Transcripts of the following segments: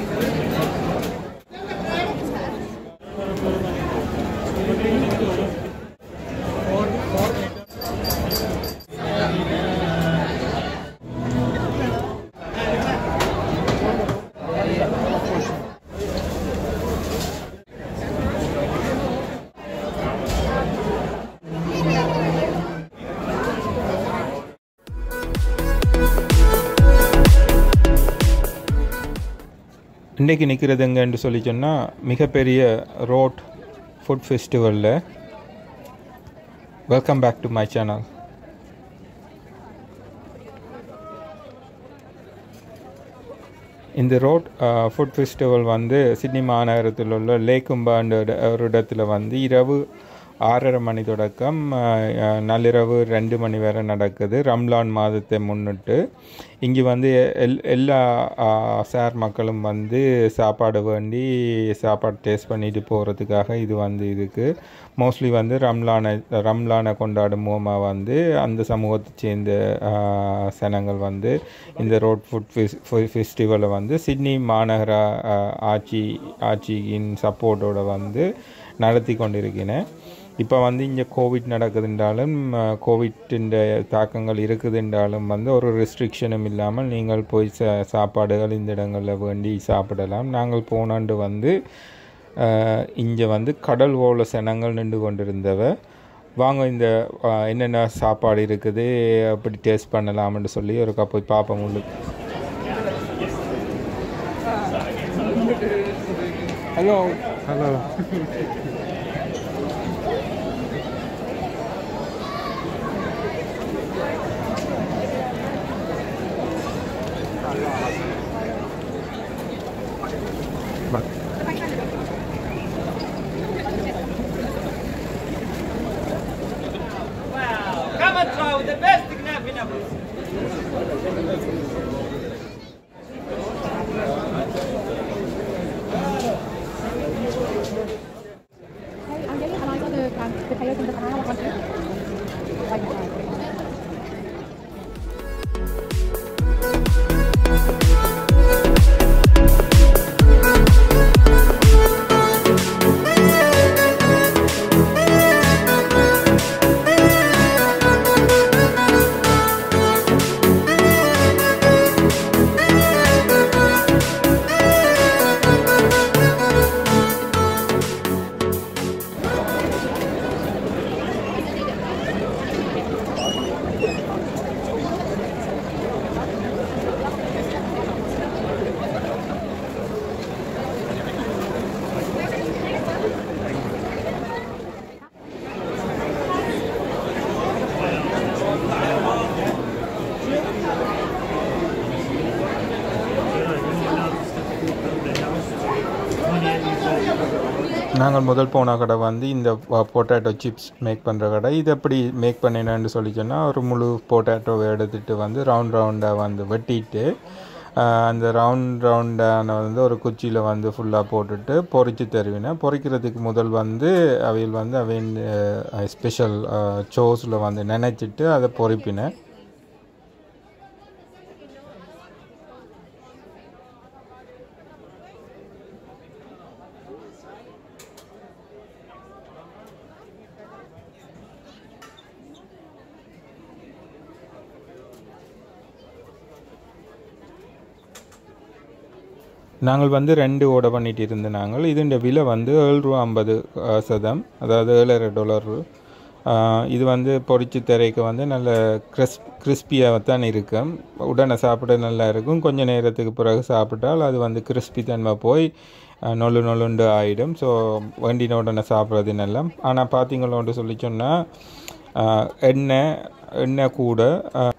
இன்றைக்கி நிற்கிறது எங்கன்னு சொல்லி சொன்னால் மிகப்பெரிய ரோட் ஃபுட் ஃபெஸ்டிவலில் welcome back to my channel இந்த ரோட் ஃபுட் ஃபெஸ்டிவல் வந்து சிட்னி மாநகரத்தில் உள்ள லேக்கும்பான்ற இட- ஒரு இடத்துல வந்து இரவு ஆறரை மணி தொடக்கம் அஹ், அஹ், நள்ளிரவு ரெண்டு மணி வரை நடக்குது ரம்லான் மாதத்தை முன்னிட்டு இங்கே வந்து எல் எல்லா அஹ், சார் மக்களும் வந்து சாப்பாடு வேண்டி சாப்பாடு டேஸ்ட் பண்ணிட்டு போகிறதுக்காக இது வந்து இருக்குது மோஸ்ட்லி வந்து ரம்லானை ரம்லானை கொண்டாடும் மூலமாக வந்து அந்த சமூகத்தை சேர்ந்த அஹ், சனங்கள் வந்து இந்த ரோட் ஃபுட் ஃபெஸ்டிவலை வந்து சிட்னி மாநகர அஹ், ஆட்சி ஆட்சியின் சப்போர்ட்டோட வந்து நடத்தி கொண்டிருக்கிறேன் இப்போ வந்து இங்கே கோவிட் நடக்குதுன்றாலும் கோவிட்டின் தாக்கங்கள் இருக்குதுன்றாலும் வந்து ஒரு ரெஸ்ட்ரிக்ஷனும் இல்லாமல் நீங்கள் போய் சா சாப்பாடுகள் இந்த இடங்களில் வேண்டி சாப்பிடலாம் நாங்கள் போனாண்டு வந்து இங்கே வந்து கடல் ஓல சனங்கள் நின்று கொண்டிருந்தவ வாங்க இந்த அஹ், என்னென்ன சாப்பாடு இருக்குது அப்படி டேஸ்ட் பண்ணலாம்னு சொல்லி ஒரு போய் பார்ப்போம் உள்ளுக்கு hello hello Come and try with the best knapp in Abu. Hey, I'm getting an idea of the um, potatoes and the banana one too. Like, uh, நாங்கள் முதல் போன கடை வந்து இந்த பொட்டேட்டோ சிப்ஸ் மேக் பண்ணுற கடை இது எப்படி மேக் பண்ணினேன்னு சொல்லி சொன்னால் ஒரு முழு பொட்டேட்டோவை எடுத்துட்டு வந்து ரவுண்ட் ரவுண்டாக வந்து வெட்டிட்டு ஆஹ், அந்த ரவுண்ட் ரவுண்டான வந்து ஒரு குச்சியில் வந்து ஃபுல்லாக போட்டுட்டு பொரிச்சு தருவினேன் பொரிக்கிறதுக்கு முதல் வந்து அவையில் வந்து அவையின் ஸ்பெஷல் சோஸில் வந்து நினைச்சிட்டு அதை பொரிப்பினேன் நாங்கள் வந்து ரெண்டு ஓட பண்ணிட்டு இருந்த நாங்கள் இதுண்ட விலை வந்து ஏழு ரூபா ஐம்பது அஹ், சதம் அதாவது ஏழரை டாலர் இது வந்து பொரிச்சு திரைக்கு வந்து நல்ல கிறிஸ் கிறிஸ்பியாக தான் இருக்கும் உடனே சாப்பிட நல்லா இருக்கும் கொஞ்ச நேரத்துக்கு பிறகு சாப்பிட்டால் அது வந்து கிறிஸ்பி தன்மை போய் அஹ், நொல்லு நொல்லுண்டு ஆகிடும் ஸோ வண்டின உடனே சாப்பிட்றது நல்லா ஆனால் பார்த்தீங்களோன்னு சொல்லி சொன்னால் எண்ணெய் எண்ணெய் கூட அஹ்,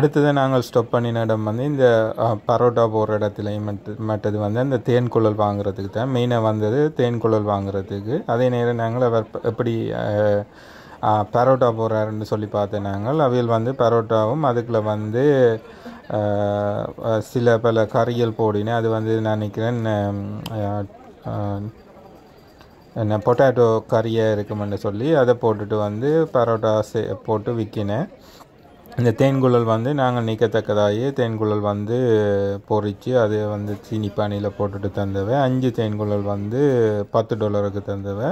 அடுத்தது நாங்கள் ஸ்டாப் பண்ணின இடம் வந்து இந்த அஹ், பரோட்டா போகிற இடத்துலையும் மற்ற மற்றது வந்து அந்த தேன் குழல் வாங்குறதுக்கு தான் மெயினாக வந்தது தேன் குழல் வாங்குறதுக்கு அதே நேரம் நாங்கள் அவர் ப- எப்படி அஹ், அஹ், பரோட்டா போடுறாருன்னு சொல்லி பார்த்தேன் நாங்கள் அவையில் வந்து பரோட்டாவும் அதுக்குள்ள வந்து அஹ், அஹ், சில பல கறிகள் போடினேன் அது வந்து நான் நினைக்கிறேன் அஹ், அஹ், என்ன பொட்டேட்டோ கறியாக இருக்குமென்னு சொல்லி அதை போட்டுட்டு வந்து பரோட்டா சே போட்டு விற்கினேன் இந்த தேன்குழல் வந்து நாங்கள் நீக்கத்தக்கதாகி தேன்குழல் வந்து பொரித்து அது வந்து சீனி பானியில் போட்டுட்டு தந்தவை அஞ்சு தேன்குழல் வந்து பத்து டாலருக்கு தந்தவை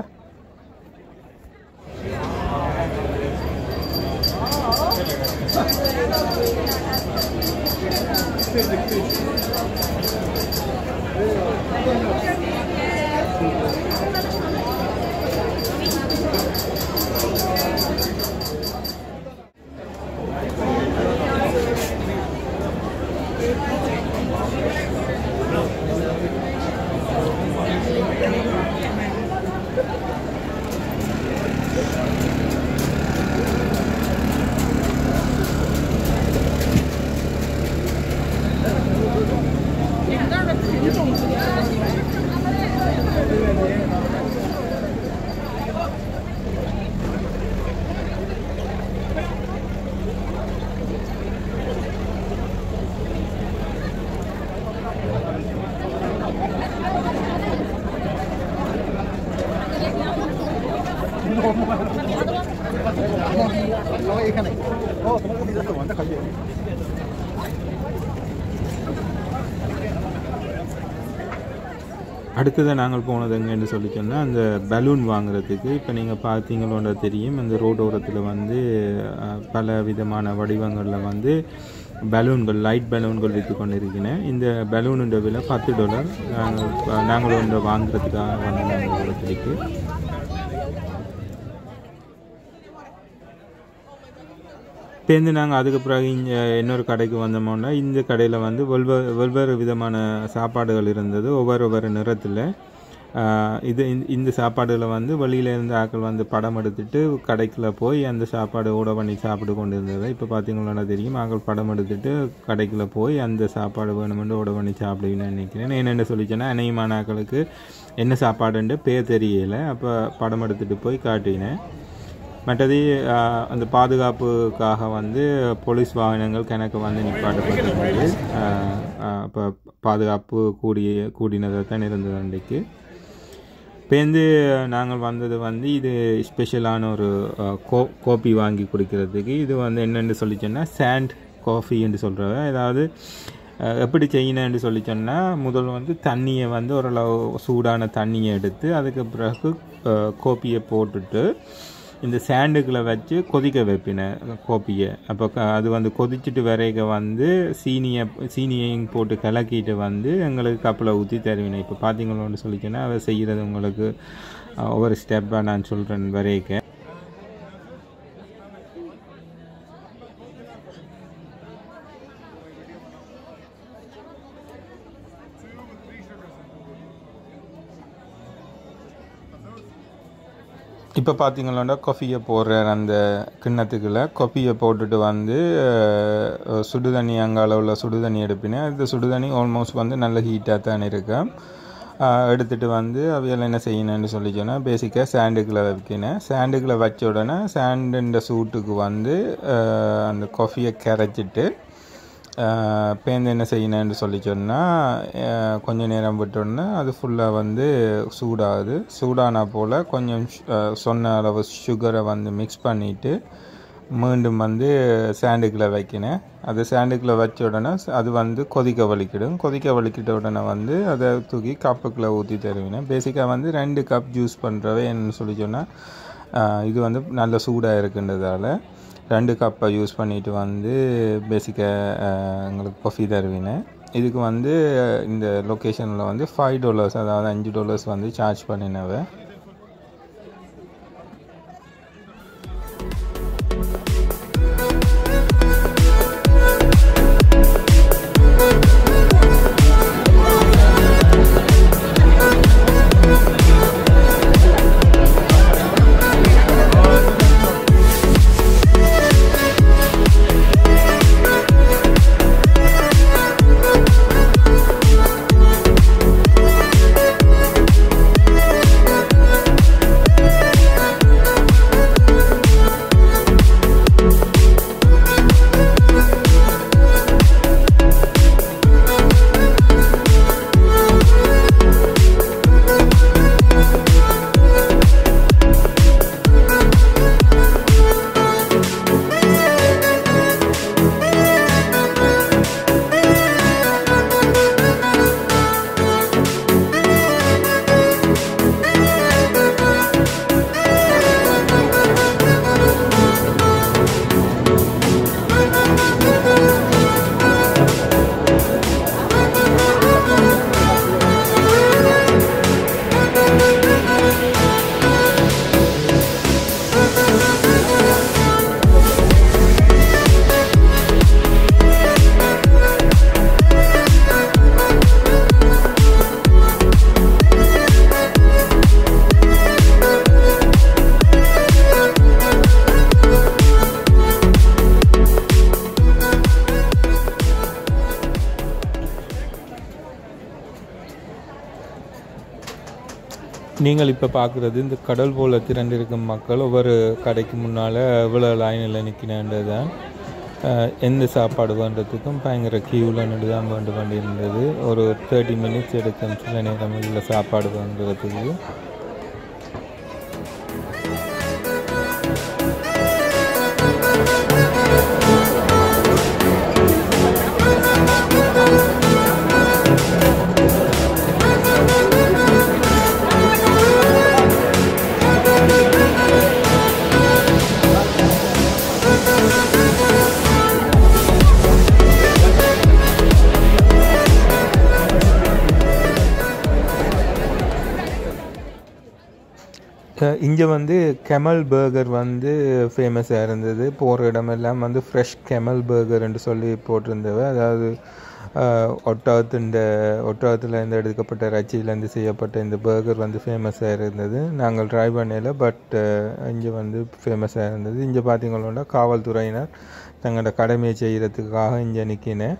அடுத்தது நாங்கள் போனது எங்கன்னு சொல்லி சொன்னால் அந்த பலூன் வாங்குறதுக்கு இப்போ நீங்கள் பார்த்தீங்களோட தெரியும் இந்த ரோடோரத்தில் வந்து அஹ், பல விதமான வடிவங்களில் வந்து பலூன்கள் லைட் பலூன்கள் விற்று கொண்டு இருக்கிறேன் இந்த பலூனுன்ற விலை பத்து டாலர் நாங்கள் நாங்கள் ஒன்று வாங்குறதுக்காக வந்து நாங்கள் இடத்துக்கு பேருந்து நாங்கள் அதுக்கு பிறகு இங்கே இன்னொரு கடைக்கு வந்தோம்னா இந்த கடையில் வந்து வெவ்வேறு வெவ்வேறு விதமான சாப்பாடுகள் இருந்தது ஒவ்வொரு ஒவ்வொரு நிறத்தில் இது இந்த- இந்த சாப்பாடுகளை வந்து வெளியில இருந்து ஆட்கள் வந்து படம் எடுத்துட்டு கடைக்குள்ள போய் அந்த சாப்பாடு ஓட பண்ணி சாப்பிட்டு கொண்டு இருந்தது இப்போ பார்த்தீங்கன்னா தெரியும் ஆட்கள் படம் எடுத்துட்டு கடைக்குள்ள போய் அந்த சாப்பாடு வேணுமென்று ஓட பண்ணி சாப்பிடுவீங்கன்னு நினைக்கிறேன் என்னென்ன சொல்லிச்சேன்னா அநேகமான ஆட்களுக்கு என்ன சாப்பாடுன்ட்டு பேர் தெரியல அப்போ படம் எடுத்துட்டு போய் காட்டினேன் மற்றது ஆஹ், அந்த பாதுகாப்புக்காக வந்து போலீஸ் வாகனங்கள் கணக்கு வந்து நிப்பாட்டப்பட்டிருந்தது இப்போ பாதுகாப்பு கூடிய கூடினதாக தான் இருந்தது அன்றைக்கு பேருந்து நாங்கள் வந்தது வந்து இது ஸ்பெஷலான ஒரு ஆஹ், கோ கோப்பி வாங்கி குடிக்கிறதுக்கு இது வந்து என்னென்னு சொல்லி சொன்னால் சாண்ட் காஃபி என்று சொல்கிறவ அதாவது அஹ், எப்படி செய்யணும்னு சொல்லி சொன்னால் முதல் வந்து தண்ணியை வந்து ஓரளவு சூடான தண்ணியை எடுத்து அதுக்கு பிறகு அஹ், கோப்பியை போட்டுட்டு இந்த சாண்டுக்குள்ள வச்சு கொதிக்க வைப்பினேன் கோப்பியை அப்போ க- அது வந்து கொதிச்சுட்டு வரைக்க வந்து சீனியை சீனியையும் போட்டு கலக்கிட்டு வந்து எங்களுக்கு கப்பில் ஊற்றி தருவினேன் இப்போ பார்த்தீங்களோன்னு சொல்லிச்சேன்னா அதை செய்கிறது உங்களுக்கு அஹ், ஒவ்வொரு ஸ்டெப்பாக நான் சொல்கிறேன் வரைக்க இப்போ பார்த்தீங்களா கொஃபியை போடுற அந்த கிண்ணத்துக்குள்ள கொஃபியை போட்டுட்டு வந்து அஹ், சுடுதண்ணி அங்கே அளவில் சுடுதண்ணி எடுப்பினேன் இந்த சுடுதண்ணி ஆல்மோஸ்ட் வந்து நல்ல ஹீட்டாக தான் இருக்கு அஹ், எடுத்துட்டு வந்து அவையெல்லாம் என்ன செய்யணும்னு சொல்லி சொன்னால் பேசிக்காக சாண்டுக்குள்ளே வைக்கினேன் சாண்டுக்குள்ளே வச்ச உடனே சாண்டுன்ற சூட்டுக்கு வந்து அஹ், அந்த கொஃபியை கரைச்சிட்டு ஆஹ் பேருந்து என்ன செய்யணும்னு சொல்லி சொன்னால் கொஞ்ச நேரம் விட்டோன்னா அது ஃபுல்லாக வந்து சூடாகுது சூடான போல் கொஞ்சம் சு- ஆஹ் சொன்ன அளவு சுகரை வந்து மிக்ஸ் பண்ணிவிட்டு மீண்டும் வந்து சாண்டுக்குள்ளே வைக்கினேன் அது சாண்டுக்குள்ளே வச்ச உடனே ச- அது வந்து கொதிக்க வலிக்கிடும் கொதிக்க வலிக்கிட்ட உடனே வந்து அதை தூக்கி கப்புக்குள்ளே ஊற்றி தருவினேன் பேசிக்காக வந்து ரெண்டு கப் ஜூஸ் பண்ணுறவே என்னன்னு சொல்லி சொன்னால் இது வந்து நல்ல சூடாக இருக்குன்றதால ரெண்டு கப்பை யூஸ் பண்ணிட்டு வந்து பேசிக்காக எங்களுக்கு காஃபி தருவினேன் இதுக்கு வந்து இந்த லொக்கேஷனில் வந்து ஃபைவ் டாலர்ஸ் அதாவது அஞ்சு டாலர்ஸ் வந்து சார்ஜ் பண்ணினவ நீங்கள் இப்போ பார்க்குறது இந்த கடல் போல் திரண்டிருக்கும் மக்கள் ஒவ்வொரு கடைக்கு முன்னால் எவ்வளோ லைனில் நிற்கினது தான் எந்த சாப்பாடு பண்ணுறதுக்கும் பயங்கர க்யூவில் நின்று தான் வேண்டு வேண்டியிருந்தது ஒரு தேர்ட்டி மினிட்ஸ் எடுக்கும் சில நேரம் இதில் சாப்பாடு பண்ணுறதுக்கு இங்கே வந்து கெமல் பர்கர் வந்து ஃபேமஸாக இருந்தது போகிற இடமெல்லாம் வந்து ஃப்ரெஷ் கெமல் பர்கர்ன்னு சொல்லி போட்டிருந்தவ அதாவது ஒட்டகத்தின் ஒட்டகத்தில் எடுக்கப்பட்ட இறைச்சியிலேருந்து செய்யப்பட்ட இந்த பர்கர் வந்து ஃபேமஸாக இருந்தது நாங்கள் ட்ரை பண்ணல பட் இங்கே வந்து ஃபேமஸாக இருந்தது இங்கே பார்த்தீங்களா காவல்துறையினர் தங்களோட கடமையை செய்கிறதுக்காக இங்கே நிற்கினேன்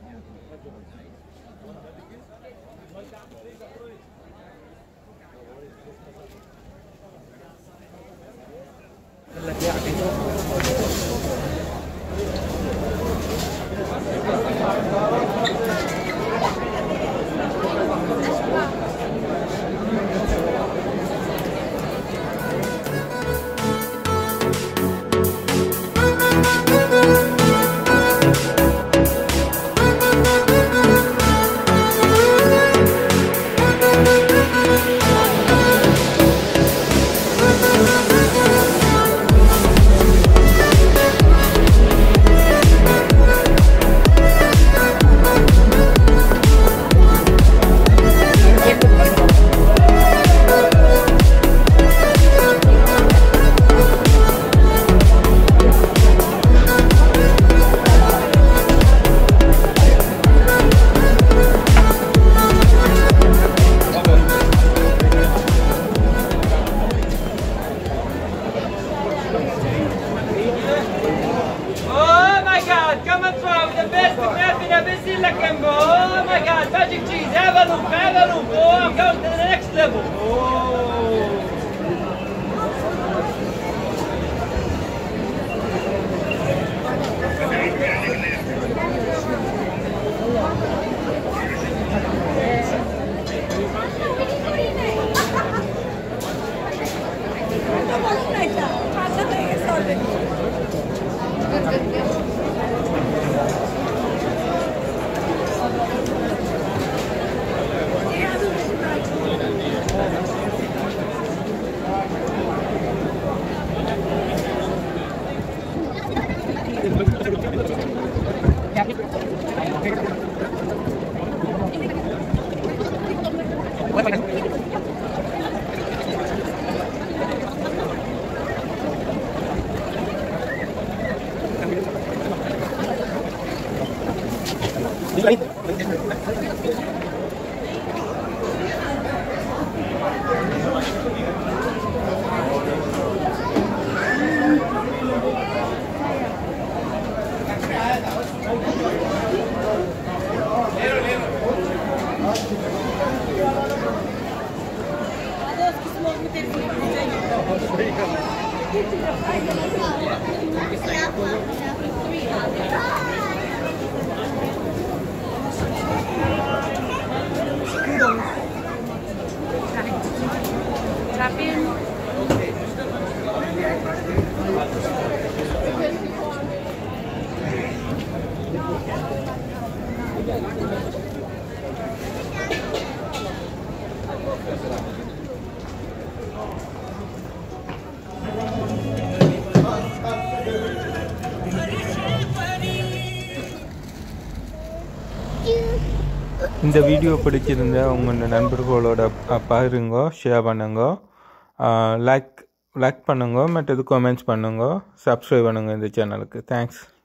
Oh my god, come and try with the best crab in a Basila Cambo. Oh my god, magic cheese, have a look, have a look. Oh, I'm going to the next level. Oh. இந்த video பிடிச்சிருந்தா உங்கள் நண்பர்களோட அஹ், பகிருங்க share பண்ணுங்க like like பண்ணுங்க மற்றது comments பண்ணுங்க சப்ஸ்கிரைப் பண்ணுங்க இந்த சேனலுக்கு தேங்க்ஸ்